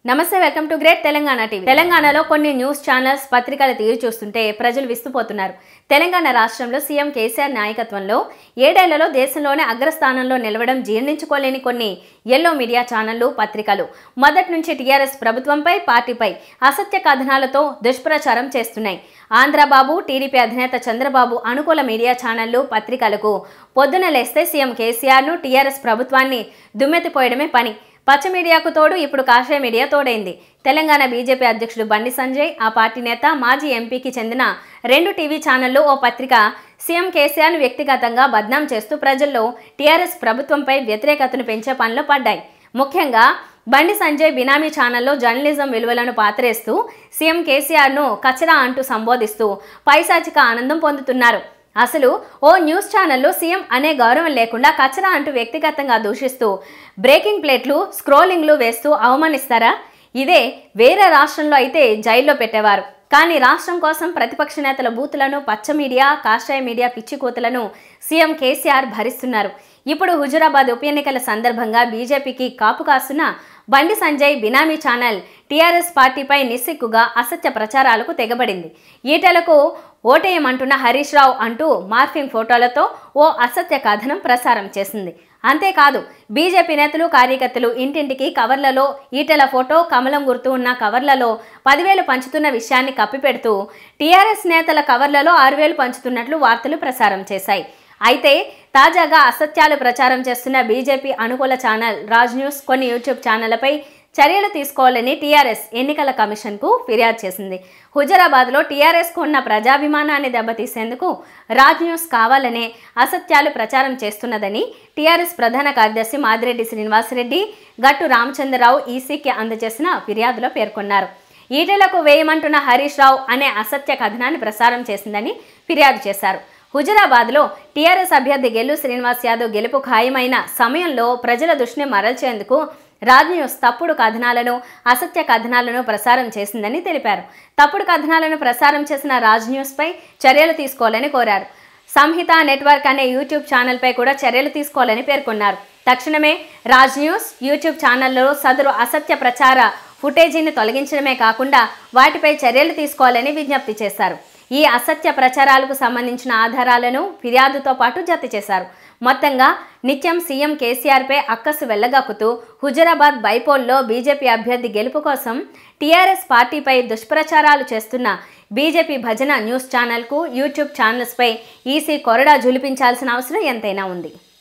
నమస్తే welcome to great Telangana TV తెలంగాణలో కొన్ని న్యూస్ ఛానల్స్ పత్రికల తీరు చూస్తుంటే ప్రజలు విస్తుపోతున్నారు తెలంగాణ రాష్ట్రంలో సీఎం కేసీఆర్ నాయకత్వంలో ఏడేళ్లలో దేశంలోనే అగ్రస్థానంలో నిలవడం జీర్ణించుకోలేని కొన్ని ఎల్లో మీడియా ఛానళ్లు పత్రికలు మొదటి నుంచి టీఆర్ఎస్ ప్రభుత్వంపై పార్టీపై అసత్య కథనాలతో దుష్ప్రచారం చేస్తున్నాయి ఆంధ్రబాబు టీడీపీ అధినేత చంద్రబాబు అనుకూల మీడియా ఛానళ్లు పత్రికలకు పొద్దున లేస్తే సీఎం కేసీఆర్ను టీఆర్ఎస్ ప్రభుత్వాన్ని దుమ్మెత్తిపోయడమే పని పచ్చ మీడియాకు తోడు ఇప్పుడు కాషాయ మీడియా తోడైంది తెలంగాణ బీజేపీ అధ్యక్షుడు బండి సంజయ్ ఆ పార్టీ నేత మాజీ ఎంపీకి చెందిన రెండు టీవీ ఛానళ్లు ఓ పత్రిక సీఎం కేసీఆర్ను వ్యక్తిగతంగా బద్నాం చేస్తూ ప్రజల్లో టీఆర్ఎస్ ప్రభుత్వంపై వ్యతిరేకతను పెంచే పనిలో పడ్డాయి ముఖ్యంగా బండి సంజయ్ బినామీ ఛానల్లో జర్నలిజం విలువలను పాతరేస్తూ సీఎం కేసీఆర్ను కచరా అంటూ సంబోధిస్తూ పైశాచిక ఆనందం పొందుతున్నారు అసలు ఓ న్యూస్ ఛానల్లో సీఎం అనే గౌరవం లేకుండా కచరా అంటూ వ్యక్తిగతంగా దూషిస్తూ బ్రేకింగ్ ప్లేట్లు స్క్రోలింగ్లు వేస్తూ అవమానిస్తారా ఇదే వేరే రాష్ట్రంలో అయితే జైల్లో పెట్టేవారు కానీ రాష్ట్రం కోసం ప్రతిపక్ష నేతల బూతులను పచ్చ మీడియా కాషాయ మీడియా పిచ్చి కూతలను సీఎం కేసీఆర్ భరిస్తున్నారు ఇప్పుడు హుజురాబాద్ ఉప ఎన్నికల సందర్భంగా బీజేపీకి కాపు కాస్తున్న బండి సంజయ్ బినామీ ఛానల్ టీఆర్ఎస్ పార్టీపై నిస్సిగ్గుగా అసత్య ప్రచారాలకు తెగబడింది ఈటలకు ఓటేయమంటున్న హరీష్ రావు అంటూ మార్ఫింగ్ ఫోటోలతో ఓ అసత్య కథనం ప్రసారం చేసింది అంతేకాదు బీజేపీ నేతలు కార్యకర్తలు ఇంటింటికి కవర్లలో ఈటెల ఫోటో కమలం గుర్తు ఉన్న కవర్లలో పదివేలు పంచుతున్న విషయాన్ని కప్పిపెడుతూ టీఆర్ఎస్ నేతల కవర్లలో ఆరు వేలు పంచుతున్నట్లు వార్తలు ప్రసారం చేశాయి అయితే తాజాగా అసత్యాలు ప్రచారం చేస్తున్న బీజేపీ అనుకూల ఛానల్ రాజ్ న్యూస్ కొన్ని యూట్యూబ్ ఛానళ్లపై చర్యలు తీసుకోవాలని టీఆర్ఎస్ ఎన్నికల కమిషన్కు ఫిర్యాదు చేసింది హుజరాబాద్లో టీఆర్ఎస్కు ఉన్న ప్రజాభిమానాన్ని దెబ్బతీసేందుకు రాజ్ న్యూస్ కావాలనే అసత్యాలు ప్రచారం చేస్తున్నదని టీఆర్ఎస్ ప్రధాన కార్యదర్శి మాదిరెడ్డి శ్రీనివాసరెడ్డి గట్టు రామచంద్రరావు ఈసీకి అందజేసిన ఫిర్యాదులో పేర్కొన్నారు ఈటెలకు వేయమంటున్న హరీష్ రావు అనే అసత్య కథనాన్ని ప్రసారం చేసిందని ఫిర్యాదు చేశారు హుజరాబాద్లో టీఆర్ఎస్ అభ్యర్థి గెల్లు శ్రీనివాస్ యాదవ్ గెలుపు ఖాయమైన సమయంలో ప్రజల దృష్టిని మరల్చేందుకు రాజ్ న్యూస్ తప్పుడు కథనాలను అసత్య కథనాలను ప్రసారం చేసిందని తెలిపారు తప్పుడు కథనాలను ప్రసారం చేసిన రాజ్ న్యూస్పై చర్యలు తీసుకోవాలని కోరారు సంహిత నెట్వర్క్ అనే యూట్యూబ్ ఛానల్పై కూడా చర్యలు తీసుకోవాలని పేర్కొన్నారు తక్షణమే రాజ్ న్యూస్ యూట్యూబ్ ఛానల్లో సదరు అసత్య ప్రచార ఫుటేజీని తొలగించడమే కాకుండా వాటిపై చర్యలు తీసుకోవాలని విజ్ఞప్తి చేశారు ఈ అసత్య ప్రచారాలకు సంబంధించిన ఆధారాలను ఫిర్యాదుతో పాటు జత చేశారు మొత్తంగా నిత్యం సీఎం కేసీఆర్పై అక్కసు వెళ్ళగక్కుతూ హుజరాబాద్ బైపోల్లో బీజేపీ అభ్యర్థి గెలుపు కోసం టీఆర్ఎస్ పార్టీపై దుష్ప్రచారాలు చేస్తున్న బీజేపీ భజన న్యూస్ ఛానల్కు యూట్యూబ్ ఛానల్స్పై ఈసీ కొరడా జులిపించాల్సిన అవసరం ఎంతైనా ఉంది